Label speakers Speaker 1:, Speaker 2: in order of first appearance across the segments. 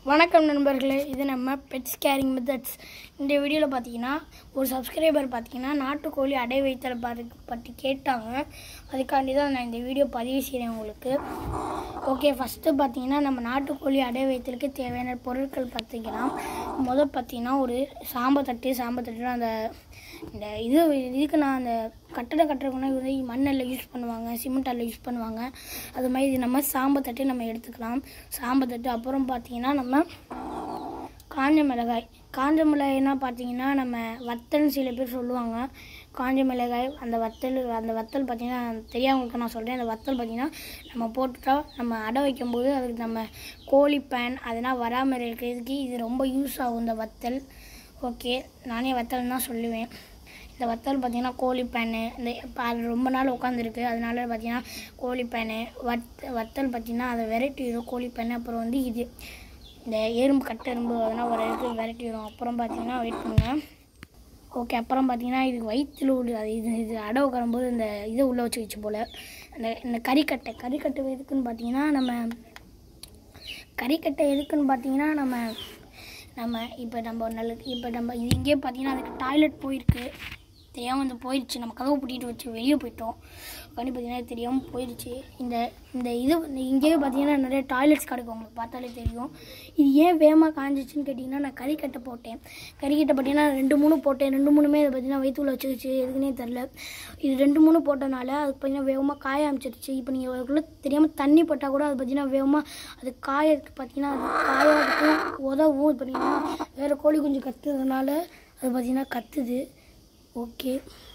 Speaker 1: வணக்கம் நண்பர்களே இது நம்ம பெட்ஸ் கேரிங் மெத்தட்ஸ் இந்த வீடியோவில் பார்த்தீங்கன்னா ஒரு சப்ஸ்கிரைபர் பார்த்தீங்கன்னா நாட்டுக்கோழி அடை வைத்தல் பாரு பற்றி கேட்டாங்க அதுக்காண்டி தான் நான் இந்த வீடியோ பதிவு செய்கிறேன் உங்களுக்கு ஓகே ஃபஸ்ட்டு பார்த்தீங்கன்னா நம்ம நாட்டுக்கோழி அடை வைத்தலுக்கு தேவையான பொருட்கள் பார்த்தீங்கன்னா முதல் பார்த்தீங்கன்னா ஒரு சாம்பல் தட்டு சாம்பல் தட்டு அந்த இந்த இது இதுக்கு நான் அந்த கட்டடம் கட்டுறதுக்குன்னா வந்து மண்ணெல்லாம் யூஸ் பண்ணுவாங்க சிமெண்ட்டில் யூஸ் பண்ணுவாங்க அது மாதிரி இது நம்ம சாம்பல் தட்டு நம்ம எடுத்துக்கலாம் சாம்பல் தட்டு அப்புறம் பார்த்தீங்கன்னா நம்ம காஞ்ச மிளகாய் காஞ்ச மிளகாய்னா பார்த்தீங்கன்னா நம்ம வத்தல்னு சில பேர் சொல்லுவாங்க காஞ்ச மிளகாய் அந்த வத்தல் அந்த வத்தல் பார்த்தீங்கன்னா தெரியாதவங்களுக்கு நான் சொல்கிறேன் அந்த வத்தல் பார்த்தீங்கன்னா நம்ம போட்டுட்டா நம்ம அடை வைக்கும்போது அதுக்கு நம்ம கோழி பேன் அதெல்லாம் வராமல் இருக்கிறதுக்கு இது ரொம்ப யூஸ் ஆகும் இந்த வத்தல் ஓகே நானே வத்தல் தான் சொல்லுவேன் இந்த வத்தல் பார்த்தீங்கன்னா கோழி பேனு இந்த இப்போ அது ரொம்ப நாள் உட்காந்துருக்கு அதனால பார்த்தீங்கன்னா கோழி பேனு வத் வத்தல் பார்த்தீங்கன்னா அதை விரட்டிடும் கோழி பேனு அப்புறம் வந்து இது இந்த எறும்பு கட்டு எறும்பு அதெல்லாம் ஒரு இடத்துக்கு விரட்டிடும் அப்புறம் பார்த்தீங்கன்னா வெயிட் பண்ணுங்க ஓகே அப்புறம் பார்த்தீங்கன்னா இதுக்கு வயிற்றில் உள்ள அது இது இது அடை உட்காரும்போது இந்த இதை உள்ளே வச்சு வச்சு போல் அந்த இந்த கறிக்கட்டை கறிக்கட்டை எதுக்குன்னு பார்த்தீங்கன்னா நம்ம கறிக்கட்டை எதுக்குன்னு பார்த்தீங்கன்னா நம்ம நம்ம இப்போ நம்ம ஒரு நல்ல இப்போ நம்ம இது இங்கேயே பார்த்தீங்கன்னா அதுக்கு டாய்லெட் போயிருக்கு தெரியாமல் வந்து போயிடுச்சு நம்ம கதவு பூட்டிட்டு வச்சு வெளியே போயிட்டோம் கண்டி பார்த்தீங்கன்னா தெரியாமல் போயிடுச்சு இந்த இந்த இது இந்த இங்கேயே பார்த்தீங்கன்னா நிறைய டாய்லெட்ஸ் கிடக்கும் உங்களுக்கு பார்த்தாலே தெரியும் இது ஏன் வேகமாக காஞ்சிச்சுன்னு கேட்டிங்கன்னா நான் கறிக்கட்டை போட்டேன் கறிக்கட்டை பார்த்தீங்கன்னா ரெண்டு மூணு போட்டேன் ரெண்டு மூணுமே அதை பார்த்தீங்கன்னா வயிற்றுல வச்சுக்கிச்சு எதுக்குன்னே தெரில இது ரெண்டு மூணு போட்டனால அது பார்த்தீங்கன்னா வேகமாக காய ஆரம்பிச்சிருச்சு இப்போ நீங்கள் அதுக்குள்ளே தெரியாமல் தண்ணி போட்டால் கூட அது பார்த்தீங்கன்னா வேகமாக அது காயறதுக்கு பார்த்தீங்கன்னா அது காயறதுக்கும் உதவும் இது பார்த்தீங்கன்னா வேறு கோழி குஞ்சு கத்துறதுனால அது பார்த்தீங்கன்னா கத்துது ஓகே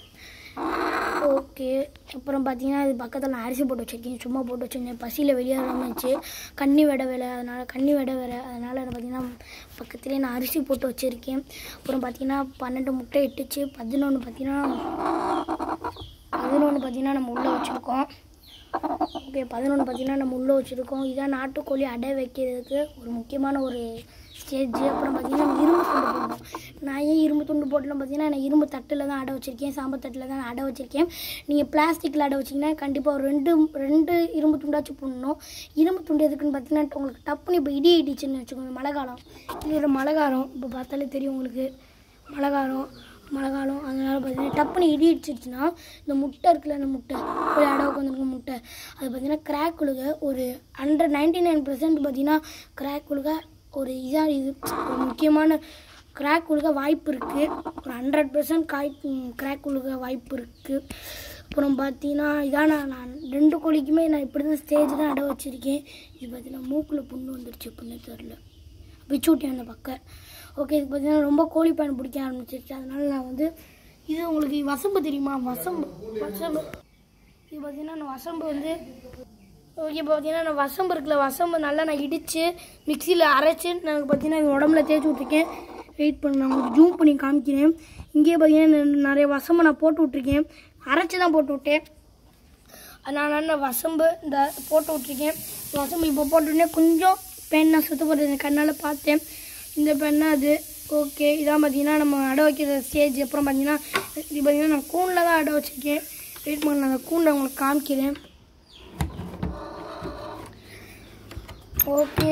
Speaker 1: ஓகே அப்புறம் பார்த்தீங்கன்னா அது பக்கத்தில் நான் அரிசி போட்டு வச்சுருக்கேன் சும்மா போட்டு வச்சுருந்தேன் பசியில் வெளியே வராமல் இருந்துச்சு கண்ணி விட வேலை அதனால் கண்ணி விட வேலை அதனால் பார்த்தீங்கன்னா பக்கத்துலேயே நான் அரிசி போட்டு வச்சுருக்கேன் அப்புறம் பார்த்தீங்கன்னா பன்னெண்டு முட்டை இட்டுச்சு பதினொன்று பார்த்தீங்கன்னா பதினொன்று பார்த்தீங்கன்னா நம்ம உள்ளே வச்சுருக்கோம் ஓகே பதினொன்று பார்த்தீங்கன்னா நம்ம உள்ளே வச்சுருக்கோம் இதான் நாட்டுக்கோழி அடை வைக்கிறதுக்கு ஒரு முக்கியமான ஒரு ஸ்டேஜ் அப்புறம் பார்த்தீங்கன்னா நம்ம இரும்பு துண்டு போடணும் நான் ஏன் இரும்பு துண்டு போட்டலாம் பார்த்தீங்கன்னா நான் இரும்பு தட்டில் தான் அடை வச்சுருக்கேன் சாம்பார் தட்டில் தான் நான் அடை வச்சுருக்கேன் நீங்கள் பிளாஸ்டிக்கில் அடை வச்சிங்கன்னா கண்டிப்பாக ஒரு ரெண்டு ரெண்டு இரும்பு துண்டாச்சும் போடணும் இரும்பு துண்டு எதுக்குன்னு பார்த்தீங்கன்னா உங்களுக்கு டப்புன்னு இப்போ இடி இடிச்சுன்னு வச்சுக்கோங்க மழை காலம் இது ஒரு மழை காலம் இப்போ பார்த்தாலே தெரியும் உங்களுக்கு மழை காலம் மழை காலம் அதனால் பார்த்தீங்கன்னா டப்புன்னு இடி இடிச்சிருச்சுன்னா இந்த முட்டை இருக்குல்ல இந்த முட்டை ஒரு அடை உட்காந்துருக்க முட்டை அது பார்த்தீங்கன்னா கிராக் உழுக ஒரு ஹண்ட்ரட் நைன்டி நைன் பர்சன்ட் பார்த்தீங்கன்னா கிராக் உழுக ஒரு இதாக இது ஒரு முக்கியமான கிராக் உழுக வாய்ப்பு இருக்குது ஒரு ஹண்ட்ரட் பர்சன்ட் காய் கிராக் உழுக வாய்ப்பு இருக்குது அப்புறம் பார்த்தீங்கன்னா இதான் நான் நான் ரெண்டு கோழிக்குமே நான் இப்படி தான் ஸ்டேஜ் தான் அடை வச்சுருக்கேன் இது பார்த்தீங்கன்னா மூக்கில் புண்ணு வந்துருச்சு புண்ணு தெரில பிச்சு விட்டேன் அந்த பக்கம் ஓகே இது பார்த்தீங்கன்னா ரொம்ப கோழி பேன் பிடிக்க ஆரம்பிச்சிருச்சு அதனால நான் வந்து இது உங்களுக்கு வசம்பு தெரியுமா வசம்பு வசம்பு இது பார்த்தீங்கன்னா நான் வசம்பு வந்து ஓகே இப்போ பார்த்தீங்கன்னா நான் வசம்பு இருக்குல்ல வசம்பு நல்லா நான் இடித்து மிக்சியில் அரைச்சி நான் பார்த்தீங்கன்னா இது உடம்புல தேய்ச்சி விட்ருக்கேன் வெயிட் பண்ண நான் உங்களுக்கு ஜூம் பண்ணி காமிக்கிறேன் இங்கேயே பார்த்தீங்கன்னா நான் நிறைய வசம்பு நான் போட்டு விட்ருக்கேன் அரைச்சி தான் போட்டு விட்டேன் அதனால நான் வசம்பு இந்த போட்டு விட்ருக்கேன் வசம்பு இப்போ போட்டுடனே கொஞ்சம் பெண் நான் சுத்தப்படுறது கண்ணால் பார்த்தேன் இந்த பெண்ணை அது ஓகே இதான் பார்த்தீங்கன்னா நம்ம அடை வைக்கிற ஸ்டேஜ் அப்புறம் பார்த்தீங்கன்னா இது பார்த்தீங்கன்னா நான் கூண்டில் தான் அடை வச்சுருக்கேன் வெயிட் பண்ண நான் அந்த கூண்டை உங்களுக்கு காமிக்கிறேன் ஓகே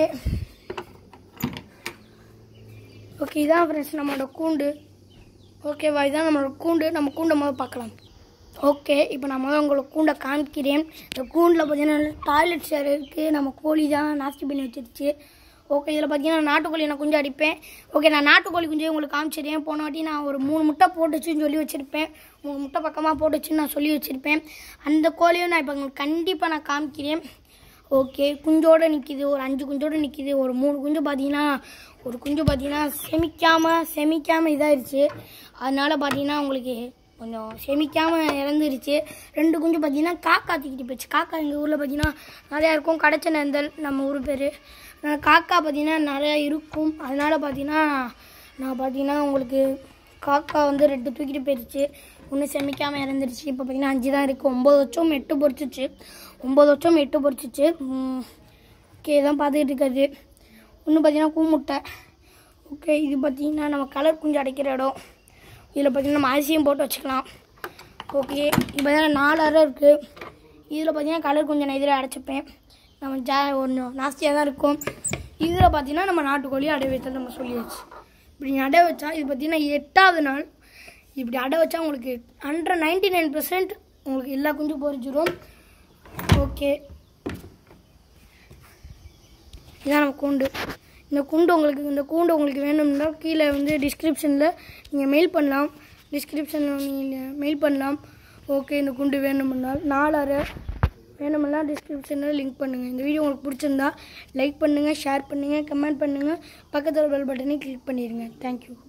Speaker 1: ஓகே இதான் ஃப்ரெண்ட்ஸ் நம்மளோட கூண்டு ஓகேவா இதான் நம்மளோட கூண்டு நம்ம கூண்டை முதல் பார்க்கலாம் ஓகே இப்போ நான் முதல்ல உங்களுக்கு கூண்டை காமிக்கிறேன் இந்த கூண்டில் பார்த்தீங்கன்னா டாய்லெட் சேர் இருக்குது நம்ம கோழி தான் நாஸ்தி பண்ணி வச்சிருச்சு ஓகே இதில் பார்த்தீங்கன்னா நாட்டுக்கோழி நான் குஞ்சு அடிப்பேன் ஓகே நான் நாட்டுக்கோழி குஞ்சு உங்களுக்கு காமிச்சிருக்கேன் போன வாட்டி நான் ஒரு மூணு முட்டை போட்டுச்சுன்னு சொல்லி வச்சுருப்பேன் மூணு முட்டை பக்கமாக போட்டுச்சுன்னு நான் சொல்லி வச்சுருப்பேன் அந்த கோழியும் நான் இப்போ உங்களுக்கு கண்டிப்பாக நான் காமிக்கிறேன் ஓகே குஞ்சோடு நிற்கிது ஒரு அஞ்சு குஞ்சோடு நிற்கிது ஒரு மூணு குஞ்சு பார்த்தீங்கன்னா ஒரு குஞ்சு பார்த்தீங்கன்னா செமிக்காமல் செமிக்காமல் இதாகிடுச்சு அதனால் பார்த்தீங்கன்னா உங்களுக்கு கொஞ்சம் செமிக்காமல் இறந்துருச்சு ரெண்டு குஞ்சு பார்த்தீங்கன்னா காக்கா தூக்கிட்டு போச்சு காக்கா எங்கள் ஊரில் பார்த்தீங்கன்னா நிறையா இருக்கும் கடைச்ச நெந்தல் நம்ம ஊர் பேர் காக்கா பார்த்தீங்கன்னா நிறையா இருக்கும் அதனால் பார்த்தீங்கன்னா நான் பார்த்தீங்கன்னா உங்களுக்கு காக்கா வந்து ரெண்டு தூக்கிட்டு போயிடுச்சு ஒன்று செமிக்காமல் இறந்துருச்சு இப்போ பார்த்தீங்கன்னா அஞ்சு தான் இருக்குது ஒம்பது வருஷம் எட்டு பொறிச்சிச்சு ஒம்பது வருஷம் எட்டு பொறிச்சிச்சு ஓகே தான் பார்த்துக்கிட்டு இருக்காது ஒன்று பார்த்தீங்கன்னா கூமுட்டை ஓகே இது பார்த்தீங்கன்னா நம்ம கலர் குஞ்சு அடைக்கிற இடம் இதில் பார்த்தீங்கன்னா நம்ம அரிசியும் போட்டு வச்சுக்கலாம் ஓகே இப்போ பார்த்தீங்கன்னா நாலு அறை இருக்குது இதில் பார்த்தீங்கன்னா கலர் கொஞ்சம் நான் இதில் அடைச்சிப்பேன் நம்ம ஜா ஒன்று நாஸ்தியாக தான் இருக்கும் இதில் பார்த்தீங்கன்னா நம்ம நாட்டுக்கோழி அடை வைத்தல் நம்ம சொல்லியாச்சு இப்படி நீ அடை வச்சா இது பார்த்தீங்கன்னா எட்டாவது நாள் இப்படி அடை வச்சா உங்களுக்கு ஹண்ட்ரட் நைன்டி நைன் பர்சன்ட் உங்களுக்கு எல்லா குஞ்சும் பொரிச்சிடும் ஓகே இதான் நம்ம கூண்டு இந்த கூண்டு உங்களுக்கு இந்த கூண்டு உங்களுக்கு வேணும்னா கீழே வந்து டிஸ்கிரிப்ஷனில் நீங்கள் மெயில் பண்ணலாம் டிஸ்கிரிப்ஷனில் நீங்கள் மெயில் பண்ணலாம் ஓகே இந்த குண்டு வேணும்னால் நாலரை வேணுமென்னா டிஸ்கிரிப்ஷனில் லிங்க் பண்ணுங்கள் இந்த வீடியோ உங்களுக்கு பிடிச்சிருந்தா லைக் பண்ணுங்கள் ஷேர் பண்ணுங்கள் கமெண்ட் பண்ணுங்கள் பக்கத்தில் பெல் பட்டனை கிளிக் பண்ணிடுங்க தேங்க்யூ